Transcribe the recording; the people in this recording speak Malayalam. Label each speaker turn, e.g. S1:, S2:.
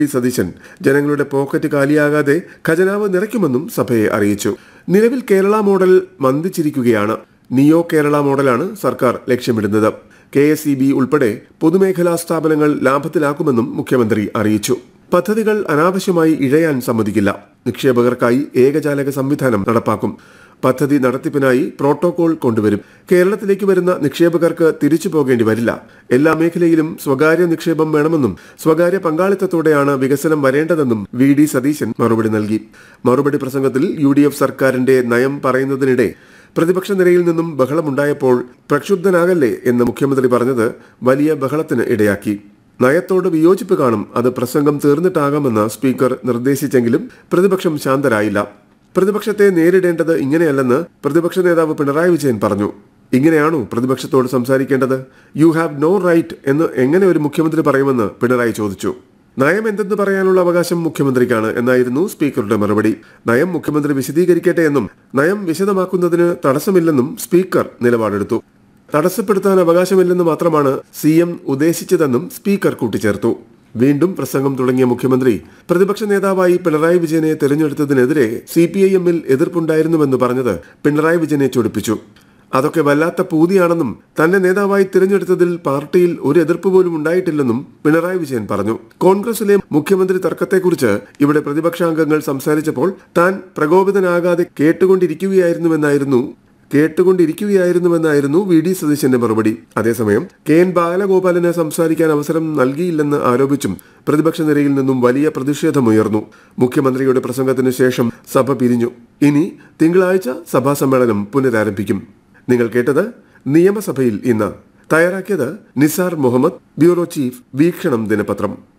S1: വി സതീശൻ ജനങ്ങളുടെ പോക്കറ്റ് കാലിയാകാതെ ഖജനാവ് നിറയ്ക്കുമെന്നും സഭയെ അറിയിച്ചു നിലവിൽ കേരള മോഡൽ മന്ദിച്ചിരിക്കുകയാണ് നിയോ കേരള മോഡലാണ് സർക്കാർ ലക്ഷ്യമിടുന്നത് കെ എസ് ഇ ബി ഉൾപ്പെടെ പൊതുമേഖലാ സ്ഥാപനങ്ങൾ ലാഭത്തിലാക്കുമെന്നും മുഖ്യമന്ത്രി അറിയിച്ചു പദ്ധതികൾ അനാവശ്യമായി ഇഴയാൻ സമ്മതിക്കില്ല നിക്ഷേപകർക്കായി ഏകജാലക സംവിധാനം നടപ്പാക്കും പദ്ധതി നടത്തിപ്പിനായി പ്രോട്ടോകോൾ കൊണ്ടുവരും കേരളത്തിലേക്ക് വരുന്ന നിക്ഷേപകർക്ക് തിരിച്ചു പോകേണ്ടി വരില്ല എല്ലാ മേഖലയിലും സ്വകാര്യ നിക്ഷേപം വേണമെന്നും സ്വകാര്യ പങ്കാളിത്തത്തോടെയാണ് വികസനം വരേണ്ടതെന്നും വി ഡി സതീശൻ മറുപടി നൽകി മറുപടി പ്രസംഗത്തിൽ യു ഡി എഫ് സർക്കാരിന്റെ നയം പറയുന്നതിനിടെ പ്രതിപക്ഷ നിരയിൽ നിന്നും ബഹളമുണ്ടായപ്പോൾ പ്രക്ഷുബ്ധനാകല്ലേ എന്ന് മുഖ്യമന്ത്രി പറഞ്ഞത് വലിയ ബഹളത്തിന് ഇടയാക്കി നയത്തോട് വിയോജിപ്പ് കാണും അത് പ്രസംഗം തീർന്നിട്ടാകാമെന്ന് സ്പീക്കർ നിർദ്ദേശിച്ചെങ്കിലും പ്രതിപക്ഷം ശാന്തരായില്ല പ്രതിപക്ഷത്തെ നേരിടേണ്ടത് ഇങ്ങനെയല്ലെന്ന് പ്രതിപക്ഷ നേതാവ് പിണറായി വിജയൻ പറഞ്ഞു ഇങ്ങനെയാണോ പ്രതിപക്ഷത്തോട് സംസാരിക്കേണ്ടത് യു ഹാവ് നോ റൈറ്റ് എന്ന് എങ്ങനെ ഒരു മുഖ്യമന്ത്രി പറയുമെന്ന് പിണറായി ചോദിച്ചു നയം എന്തെന്ന് പറയാനുള്ള അവകാശം മുഖ്യമന്ത്രിക്കാണ് എന്നായിരുന്നു സ്പീക്കറുടെ മറുപടി നയം മുഖ്യമന്ത്രി വിശദീകരിക്കട്ടെ എന്നും നയം വിശദമാക്കുന്നതിന് തടസ്സമില്ലെന്നും സ്പീക്കർ നിലപാടെടുത്തു തടസ്സപ്പെടുത്താൻ അവകാശമില്ലെന്ന് മാത്രമാണ് സി എം ഉദ്ദേശിച്ചതെന്നും സ്പീക്കർ കൂട്ടിച്ചേർത്തു വീണ്ടും പ്രസംഗം തുടങ്ങിയ മുഖ്യമന്ത്രി പ്രതിപക്ഷ നേതാവായി പിണറായി വിജയനെ തെരഞ്ഞെടുത്തതിനെതിരെ സി പി ഐ എമ്മിൽ എതിർപ്പുണ്ടായിരുന്നുവെന്ന് പറഞ്ഞത് പിണറായി വിജയനെ ചൊടിപ്പിച്ചു അതൊക്കെ വല്ലാത്ത പൂതിയാണെന്നും തന്നെ നേതാവായി തിരഞ്ഞെടുത്തതിൽ പാർട്ടിയിൽ ഒരു എതിർപ്പ് പോലും ഉണ്ടായിട്ടില്ലെന്നും പിണറായി വിജയൻ പറഞ്ഞു കോൺഗ്രസിലെ മുഖ്യമന്ത്രി തർക്കത്തെക്കുറിച്ച് ഇവിടെ പ്രതിപക്ഷാംഗങ്ങൾ സംസാരിച്ചപ്പോൾ താൻ പ്രകോപിതനാകാതെ കേട്ടുകൊണ്ടിരിക്കുകയായിരുന്നുവെന്നായിരുന്നു കേട്ടുകൊണ്ടിരിക്കുകയായിരുന്നുവെന്നായിരുന്നു വി ഡി സതീശന്റെ മറുപടി അതേസമയം കെ എൻ ബാലഗോപാലിന് സംസാരിക്കാൻ അവസരം നൽകിയില്ലെന്ന് ആരോപിച്ചും പ്രതിപക്ഷ നിരയിൽ നിന്നും വലിയ പ്രതിഷേധമുയർന്നു മുഖ്യമന്ത്രിയുടെ പ്രസംഗത്തിനു ശേഷം സഭ പിരിഞ്ഞു ഇനി തിങ്കളാഴ്ച സഭാ സമ്മേളനം പുനരാരംഭിക്കും നിങ്ങൾ കേട്ടത് നിയമസഭയിൽ ഇന്ന് തയ്യാറാക്കിയത് നിസാർ മുഹമ്മദ് ബ്യൂറോ ചീഫ് വീക്ഷണം ദിനപത്രം